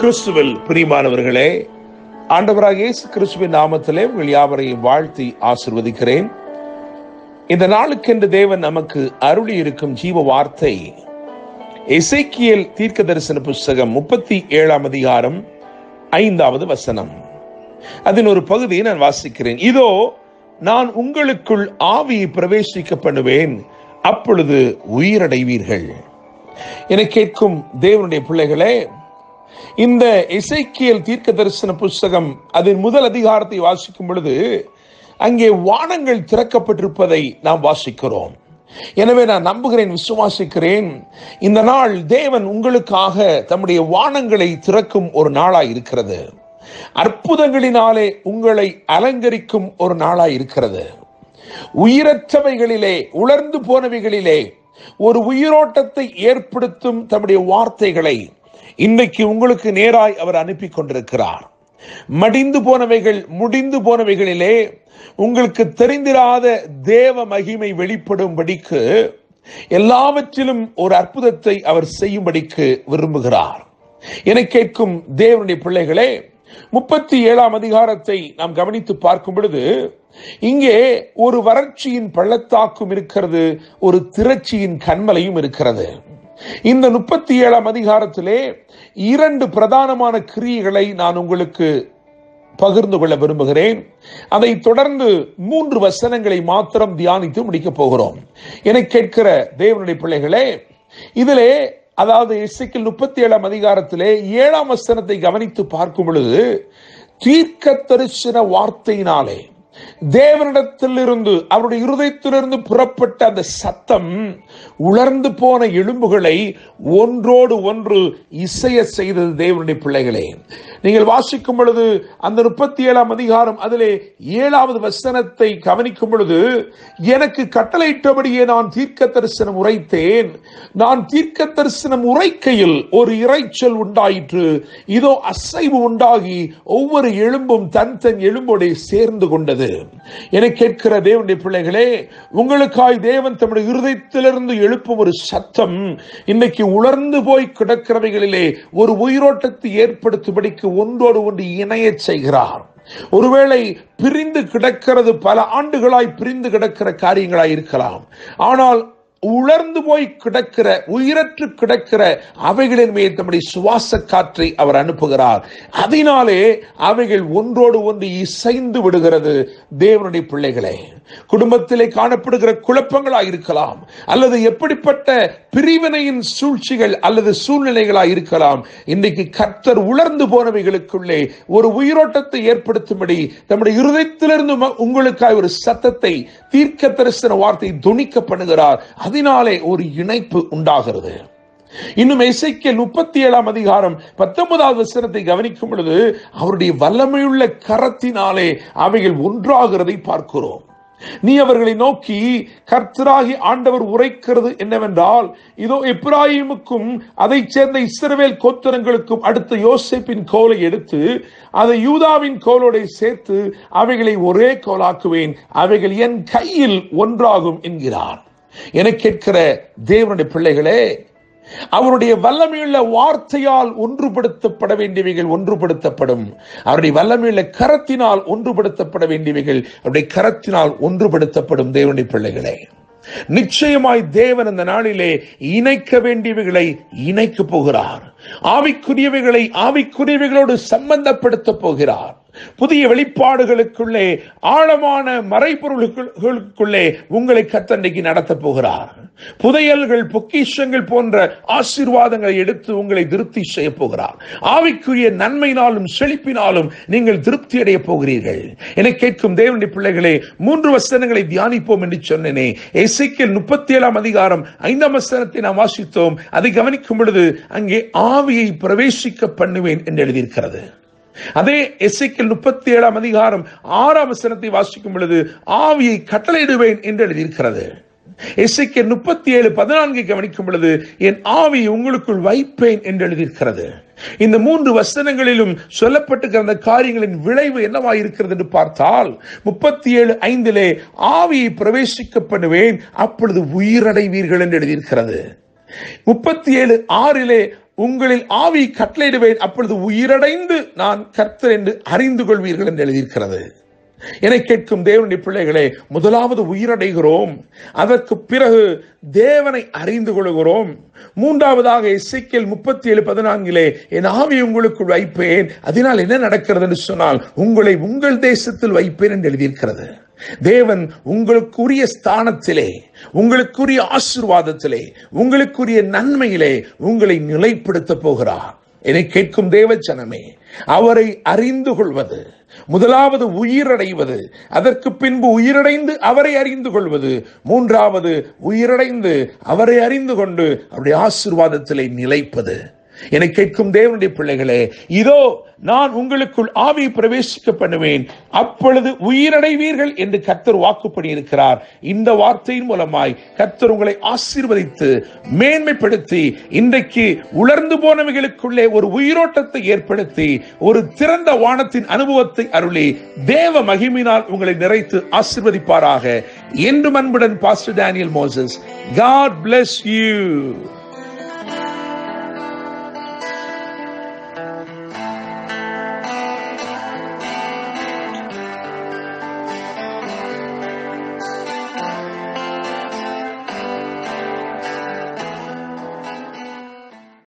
கிறிஸ்துவில் பிரியமானவர்களே ஆண்டவராக இயேசு கிறிஸ்துவின் நாமத்திலே உங்கள் யாவரையும் வாழ்த்தி ஆசிர்வதிக்கிறேன் இந்த நாளுக்கென்று தேவன் நமக்கு அருளி இருக்கும் ஜீவ வார்த்தை எசேக்கியேல் தீர்க்க தரிசன புஸ்தகம் முப்பத்தி ஏழாம் அதிகாரம் ஐந்தாவது வசனம் அதன் ஒரு பகுதியை நான் வாசிக்கிறேன் இதோ நான் உங்களுக்குள் ஆவியை பிரவேசிக்க பண்ணுவேன் அப்பொழுது உயிரடைவீர்கள் என கேட்கும் தேவனுடைய பிள்ளைகளே இந்த இசைக்கியல் தீர்க்க தரிசன புஸ்தகம் அதன் முதல் அதிகாரத்தை வாசிக்கும் பொழுது அங்கே வானங்கள் திறக்கப்பட்டிருப்பதை நாம் வாசிக்கிறோம் எனவே நான் நம்புகிறேன் விசுவாசிக்கிறேன் இந்த நாள் தேவன் உங்களுக்காக தம்முடைய வானங்களை திறக்கும் ஒரு நாளாய் இருக்கிறது அற்புதங்களினாலே உங்களை அலங்கரிக்கும் ஒரு நாளாய் இருக்கிறது உயிரற்றவைகளிலே உலர்ந்து போனவைகளிலே ஒரு உயிரோட்டத்தை ஏற்படுத்தும் தம்முடைய வார்த்தைகளை இன்றைக்கு உங்களுக்கு நேராய் அவர் அனுப்பி கொண்டிருக்கிறார் மடிந்து போனவைகள் முடிந்து போனவைகளிலே உங்களுக்கு தெரிந்திராத தேவ மகிமை வெளிப்படும்படிக்கு எல்லாவற்றிலும் ஒரு அற்புதத்தை அவர் செய்யும்படிக்கு விரும்புகிறார் என கேட்கும் தேவனுடைய பிள்ளைகளே முப்பத்தி ஏழாம் அதிகாரத்தை நாம் கவனித்து பார்க்கும் பொழுது இங்கே ஒரு வறட்சியின் பள்ளத்தாக்கும் இருக்கிறது ஒரு திரட்சியின் கண்மலையும் இருக்கிறது இந்த முப்பத்தி ஏழாம் அதிகாரத்திலே இரண்டு பிரதானமான கிரியைகளை நான் உங்களுக்கு பகிர்ந்து கொள்ள விரும்புகிறேன் அதை தொடர்ந்து மூன்று வசனங்களை மாத்திரம் தியானித்து முடிக்கப் போகிறோம் என கேட்கிற தேவனுடைய பிள்ளைகளே இதிலே அதாவது இசைக்கில் முப்பத்தி ஏழாம் அதிகாரத்திலே ஏழாம் வசனத்தை கவனித்து பார்க்கும் பொழுது தீர்க்க தரிசன வார்த்தையினாலே தேவனிடத்திலிருந்து அவருடைய இருதயத்திலிருந்து புறப்பட்ட அந்த சத்தம் உலர்ந்து போன எலும்புகளை ஒன்றோடு ஒன்று இசைய செய்தது தேவனுடைய பிள்ளைகளே நீங்கள் வாசிக்கும் பொழுது அந்த முப்பத்தி ஏழாம் அதிகாரம் அதிலே ஏழாவது வசனத்தை கவனிக்கும் பொழுது எனக்கு கட்டளையிட்டபடியே நான் தீர்க்க தரிசனம் உரைத்தேன் நான் தீர்க்க தரிசனம் உரைக்கையில் ஒரு இறைச்சல் உண்டாயிற்று இதோ அசைவு உண்டாகி ஒவ்வொரு எலும்பும் தன் தன் எலும்போடு சேர்ந்து கொண்டது என கேட்கிற தேவனுடைய பிள்ளைகளே உங்களுக்காய் தேவன் தம்முடைய இருதயத்திலிருந்து எழுப்பும் ஒரு சத்தம் இன்னைக்கு உலர்ந்து போய் கிடக்கிறவைகளிலே ஒரு உயிரோட்டத்தை ஏற்படுத்தும்படிக்கு ஒன்றோடு ஒன்று இணைய செய்கிறார் ஒருவேளை பிரிந்து கிடக்கிறது பல ஆண்டுகளாய் பிரிந்து கிடக்கிற காரியங்களாய் இருக்கலாம் ஆனால் உலர்ந்து போய் கிடக்கிற உயிரற்று கிடக்கிற அவைகளின் மேல் தம்முடைய சுவாச காற்றை அவர் அனுப்புகிறார் அதனாலே அவைகள் ஒன்றோடு ஒன்று இசைந்து விடுகிறது தேவனுடைய பிள்ளைகளே குடும்பத்திலே காணப்படுகிற குழப்பங்களாய் இருக்கலாம் அல்லது எப்படிப்பட்ட பிரிவினையின் சூழ்ச்சிகள் அல்லது சூழ்நிலைகளாய் இருக்கலாம் இன்றைக்கு கர்த்தர் உலர்ந்து போனவைகளுக்குள்ளே ஒரு உயிரோட்டத்தை ஏற்படுத்தும்படி நம்முடைய இருதயத்திலிருந்து உங்களுக்காய் ஒரு சத்தத்தை தீர்க்க தரிசன வார்த்தை துணிக்க பண்ணுகிறார் அதனாலே ஒரு இணைப்பு உண்டாகிறது இன்னும் இசைக்க முப்பத்தி ஏழாம் அதிகாரம் பத்தொன்பதாவது வசனத்தை கவனிக்கும் பொழுது அவருடைய வல்லமையுள்ள கரத்தினாலே அவைகள் ஒன்றாகிறதை பார்க்கிறோம் நீ அவர்களை நோக்கி கர்த்தராகி ஆண்டவர் உரைக்கிறது என்னவென்றால் இதோ எப்ராஹிமுக்கும் அதை சேர்ந்த இஸ்ரவேல் கோத்திரங்களுக்கும் அடுத்த யோசிப்பின் கோலை எடுத்து அதை யூதாவின் கோலோட சேர்த்து அவைகளை ஒரே கோலாக்குவேன் அவைகள் என் கையில் ஒன்றாகும் என்கிறார் என கேட்கிற தேவனுடைய பிள்ளைகளே அவருடைய வல்லமையுள்ள வார்த்தையால் ஒன்றுபடுத்தப்பட வேண்டியவைகள் ஒன்றுபடுத்தப்படும் அவருடைய வல்லமையுள்ள கரத்தினால் ஒன்றுபடுத்தப்பட வேண்டியவைகள் அவருடைய கரத்தினால் ஒன்றுபடுத்தப்படும் தேவனுடைய பிள்ளைகளே நிச்சயமாய் தேவன் இந்த நாளிலே இணைக்க வேண்டியவைகளை இணைக்க போகிறார் ஆவிக்குரியவைகளை ஆவிக்குரியவைகளோடு சம்பந்தப்படுத்த போகிறார் புதிய வெளிப்பாடுகளுக்குள்ளே ஆழமான மறைபொருளுக்குள்ளே உங்களை கத்தண்டைக்கு நடத்த போகிறார் புதையல்கள் பொக்கிஷங்கள் போன்ற ஆசீர்வாதங்களை எடுத்து உங்களை திருப்தி செய்ய போகிறார் ஆவிக்குரிய நன்மையினாலும் செழிப்பினாலும் நீங்கள் திருப்தி அடைய போகிறீர்கள் என கேட்கும் தேவனுடைய பிள்ளைகளே மூன்று வசனங்களை தியானிப்போம் என்று சொன்னேனே எசைக்கில் முப்பத்தி ஏழாம் அதிகாரம் ஐந்தாம் வசனத்தை நாம் வாசித்தோம் அதை கவனிக்கும் பொழுது அங்கே ஆவியை பிரவேசிக்க பண்ணுவேன் என்று எழுதியிருக்கிறது அதே எஸ்ஐக்கில் முப்பத்தி ஏழாம் அதிகாரம் ஆறாம் வசனத்தை வாசிக்கும் பொழுது ஆவியை கட்டளையிடுவேன் என்று எழுதியிருக்கிறது எஸ்ஐக்கு முப்பத்தி ஏழு பதினான்கை கவனிக்கும் பொழுது என் ஆவியை உங்களுக்குள் வைப்பேன் என்று எழுதியிருக்கிறது இந்த மூன்று வசனங்களிலும் சொல்லப்பட்டிருக்கிற அந்த காரியங்களின் விளைவு என்னவா இருக்கிறது என்று பார்த்தால் முப்பத்தி ஏழு ஐந்திலே ஆவியை பிரவேசிக்க பண்ணுவேன் அப்பொழுது உயிரடைவீர்கள் என்று எழுதியிருக்கிறது முப்பத்தி ஏழு ஆறிலே உங்களில் ஆவி கட்டளையிடுவேன் அப்பொழுது உயிரடைந்து நான் கர்த்தர் என்று அறிந்து கொள்வீர்கள் என்று எழுதியிருக்கிறது என கேட்கும் தேவனுடைய பிள்ளைகளே முதலாவது உயிரடைகிறோம் அதற்கு பிறகு தேவனை அறிந்து கொள்கிறோம் மூன்றாவதாக இசைக்கேல் முப்பத்தி ஏழு பதினான்கிலே என் ஆவி உங்களுக்குள் வைப்பேன் அதனால் என்ன நடக்கிறது என்று சொன்னால் உங்களை உங்கள் தேசத்தில் வைப்பேன் என்று எழுதியிருக்கிறது தேவன் உங்களுக்குரிய ஸ்தானத்திலே உங்களுக்குரிய ஆசிர்வாதத்திலே உங்களுக்குரிய நன்மையிலே உங்களை நிலைப்படுத்த போகிறார் என்னை கேட்கும் தேவச்சனமே அவரை அறிந்து கொள்வது முதலாவது உயிரடைவது அதற்கு பின்பு உயிரடைந்து அவரை அறிந்து கொள்வது மூன்றாவது உயிரடைந்து அவரை அறிந்து கொண்டு அவருடைய ஆசிர்வாதத்திலே நிலைப்பது என கேட்கும் தேவனுடைய பிள்ளைகளே இதோ நான் உங்களுக்குள் ஆவி பிரவேசிக்க பண்ணுவேன் அப்பொழுது உயிரடைவீர்கள் என்று கர்த்தர் வாக்குப்படி இருக்கிறார் இந்த வார்த்தையின் மூலமாய் கர்த்தர் உங்களை ஆசீர்வதித்து மேன்மைப்படுத்தி இன்றைக்கு உலர்ந்து போனவைகளுக்குள்ளே ஒரு உயிரோட்டத்தை ஏற்படுத்தி ஒரு திறந்த வானத்தின் அனுபவத்தை அருளி தேவ மகிமினால் உங்களை நிறைத்து ஆசீர்வதிப்பாராக என்று அன்புடன் pastor Daniel Moses God bless you